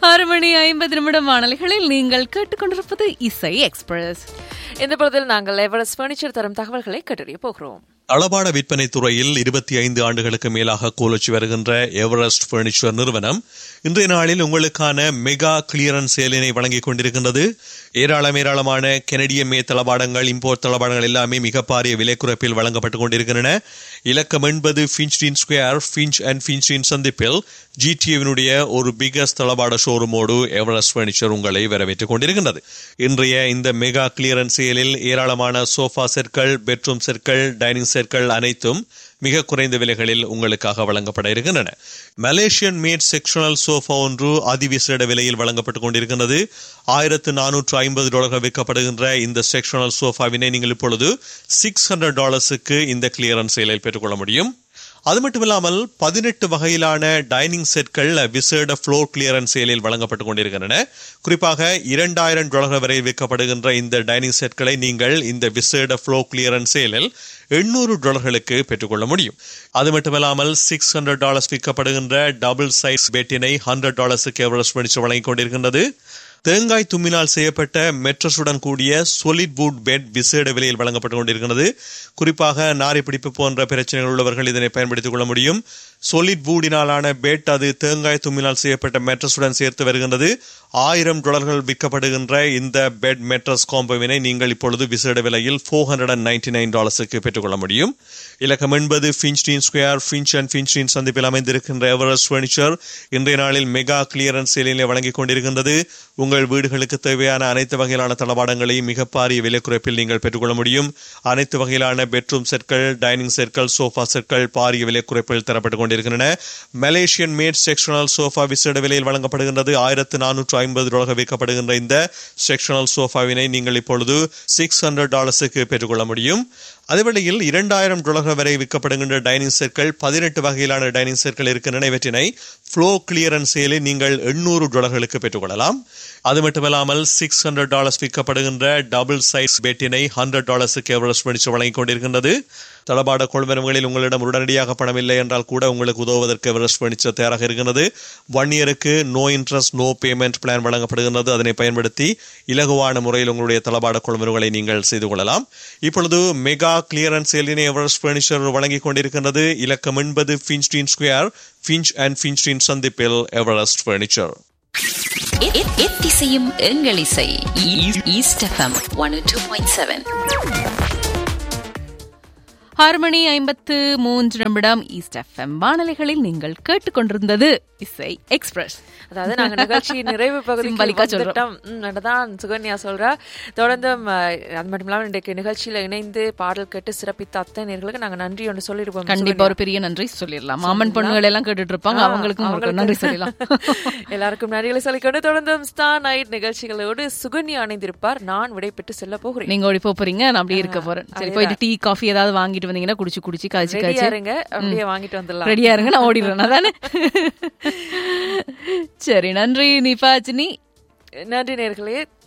ஆறு மணி ஐம்பது நிமிடம் வானொலிகளில் நீங்கள் கேட்டுக்கொண்டிருப்பது இசை எக்ஸ்பிரஸ் இந்த பொழுதில் நாங்கள் எவரெஸ்ட் பர்னிச்சர் தரும் தகவல்களை கேட்டறிய போகிறோம் அளபாட விற்பனை துறையில் இருபத்தி ஐந்து ஆண்டுகளுக்கு மேலாக கோலச்சு வருகின்ற எவரெஸ்ட் பர்னிச்சர் நிறுவனம் இன்றைய நாளில் உங்களுக்கான மெகா கிளியரன்ஸ் சேலினை வழங்கிக் கொண்டிருக்கின்றது ஏராளம் ஏராளமான கெனடிய மே தளபாடங்கள் இம்போர்ட் தளபாடங்கள் எல்லாமே மிக பாரிய விலை குறைப்பில் வழங்கப்பட்டுக் கொண்டிருக்கின்றன இலக்கம் எண்பது Finchdene square Finch and Finchdene சந்திப்பில் ஜிடிஏவினுடைய ஒரு பிகஸ்ட் தளபாட ஷோரூமோடு எவரெஸ்ட் பர்னிச்சர் உங்களை வரவேற்றுக் கொண்டிருக்கின்றது இன்றைய இந்த மெகா கிளியரன்ஸ் சேலில் ஏராளமான சோஃபா செற்கள் பெட்ரூம் செற்கள் டைனிங் செற்கள் அனைத்தும் மிக குறைந்த விலைகளில் உங்களுக்காக வழங்கப்பட இருக்கின்றன மலேசியன் மேட் செக்ஷனல் சோஃபா ஒன்று அதிவிசேட விலையில் வழங்கப்பட்டுக் கொண்டிருக்கின்றது ஆயிரத்து நானூற்று ஐம்பது டாலர்கள் விற்கப்படுகின்ற இந்த செக்ஷனல் சோஃபாவினை நீங்கள் இப்பொழுது சிக்ஸ் ஹண்ட்ரட் டாலர்ஸுக்கு இந்த கிளியரன்ஸ் சேலில் பெற்றுக்கொள்ள முடியும் அது மட்டுமில்லாமல் பதினெட்டு வகையிலான டைனிங் செட்கள் விசேட ஃப்ளோர் கிளியரன்ஸ் சேலில் வழங்கப்பட்டுக் கொண்டிருக்கின்றன குறிப்பாக இரண்டாயிரம் டாலர்கள் வரை விற்கப்படுகின்ற இந்த டைனிங் செட்களை நீங்கள் இந்த விசேட ஃப்ளோர் கிளியரன்ஸ் சேலில் எண்ணூறு டாலர்களுக்கு பெற்றுக்கொள்ள முடியும் அது மட்டுமில்லாமல் சிக்ஸ் ஹண்ட்ரட் டாலர்ஸ் விற்கப்படுகின்ற டபுள் சைஸ் பெட்டினை ஹண்ட்ரட் டாலர்ஸுக்கு எவரெஸ்ட் பணிச்சு வழங்கிக் கொண்டிருக்கின்றது தேங்காய் தும்மினால் செய்யப்பட்ட மெட்ரஸுடன் கூடிய சொலிட் வுட் பெட் விசேட விலையில் வழங்கப்பட்டுக் கொண்டிருக்கிறது குறிப்பாக நாரி பிடிப்பு போன்ற பிரச்சனைகள் உள்ளவர்கள் இதனை பயன்படுத்திக் கொள்ள முடியும் சொலிட் வூடினாலான பெட் அது தேங்காய் தும்மினால் செய்யப்பட்ட மெட்ரஸுடன் சேர்த்து வருகின்றது ஆயிரம் டாலர்கள் விற்கப்படுகின்ற இந்த பெட் மெட்ரஸ் காம்போவினை நீங்கள் இப்பொழுது விசேட விலையில் four hundred and ninety nine டாலர்ஸுக்கு பெற்றுக்கொள்ள முடியும் இலக்கம் என்பது Finchdene square Finch and Finchdene சந்திப்பில் அமைந்திருக்கின்ற எவரெஸ்ட் பர்னிச்சர் இன்றைய நாளில் மெகா கிளியரன்ஸ் சேலிலே வழங்கிக் கொண்டிருக்கின்றது உங்கள் வீடுகளுக்கு தேவையான அனைத்து வகையிலான தளபாடங்களையும் மிக பாரிய விலை குறைப்பில் நீங்கள் பெற்றுக்கொள்ள முடியும் அனைத்து வகையிலான பெட்ரூம் செட்கள் டைனிங் செட்கள் சோஃபா செட்கள் பாரிய விலை குறைப்பில் தரப்பட்டுக் கொண்டிருக்கின்றன மலேசியன் மேட் செக்ஷனல் சோஃபா விசேட விலையில் வழங்கப்படுகின்றது ஆயிரத்து நானூற்று ஐம்பது டாலர்கள் விற்கப்படுகின்ற இந்த செக்ஷனல் சோஃபாவினை நீங்கள் இப்பொழுது சிக்ஸ் ஹண்ட்ரட் டாலர்ஸுக்கு பெற்றுக்கொள்ள முடியும் அதேவேளையில் இரண்டாயிரம் டாலர்கள் வரை விற்கப்படுகின்ற டைனிங் செட்கள் பதினெட்டு வகையிலான டைனிங் செட்கள் இருக்கின்றன இவற்றினை ஃப்ளோ கிளியரன்ஸ் சேலில் நீங்கள் எண்ணூறு டாலர்களுக்கு பெற்றுக்கொள்ளலாம் அது மட்டுமல்லாமல் சிக்ஸ் ஹண்ட்ரட் டாலர்ஸ் விற்கப்படுகின்ற டபுள் சைஸ் பெட்டினை ஹண்ட்ரட் டாலர்ஸுக்கு எவரெஸ்ட் படித்து வழங்கிக் கொண்டிருக்கின்றது தளபாட கொள்வனவுகளில் உங்களிடம் உடனடியாக பணம் இல்லை என்றால் கூட உங்களுக்கு உதவுவதற்கு எவரெஸ்ட் பணிச்சர் தயாராக இருக்கின்றது ஒன் இயருக்கு no interest no payment plan வழங்கப்படுகின்றது அதனை பயன்படுத்தி இலகுவான முறையில் உங்களுடைய தளபாட கொள்வனவுகளை நீங்கள் செய்து கொள்ளலாம் இப்பொழுது மெகா கிளியரன்ஸ் சேலினை எவரெஸ்ட் பர்னிச்சர் வழங்கிக் கொண்டிருக்கின்றது இலக்கம் என்பது Finchdene square Finch and Finchdene சந்திப்பில் எவரெஸ்ட் பர்னிச்சர் எத்திசையும் எங்கள் இசை East FM one two point seven ஆறு மணி ஐம்பத்து மூன்று நிமிடம் ஈஸ்ட் எஃப்எம் வானொலிகளில் நீங்கள் கேட்டுக்கொண்டிருந்தது இசை எக்ஸ்பிரஸ் அதாவது நாங்க நிகழ்ச்சி நிறைவு சிம்பலிக்கா பகுதிக்கு சொல்றோம். வந்துட்டோம் ம், அதுதான் சுகன்யா சொல்றா தொடர்ந்து அது மட்டும் இல்லாமல் இன்றைக்கு நிகழ்ச்சியில இணைந்து பாடல் கேட்டு சிறப்பித்த அத்தனை நேர்களுக்கு நாங்க நன்றி ஒன்று சொல்லிருப்போம் கண்டிப்பா ஒரு பெரிய நன்றி சொல்லிடலாம் மாமன் பொண்ணுகள் எல்லாம் கேட்டுட்டு இருப்பாங்க அவங்களுக்கும் ஒரு நன்றி சொல்லலாம் எல்லாருக்கும் நன்றிகளை சொல்லிக்கொண்டு தொடர்ந்து ஸ்டார் நைட் நிகழ்ச்சிகளோடு சுகன்யா அணைந்திருப்பார் நான் விடைபெற்று செல்ல போகிறேன் நீங்க ஓடி போப் போறீங்க நான் அப்படியே இருக்க போறேன் சரி போயிட்டு டீ காஃபி ஏதாவது வாங்கிட்டு வந்தீங்கன்னா குடிச்சு குடிச்சு காய்ச்சி ரெடியா காய்ச்சி இருங்க அப்படியே வாங்கிட்டு வந்துடலாம் ரெடியா இருங்க நான் ஓடிடுறேன் அதானே சரி நன்றி நிபாஜினி நன்றி நேர்களே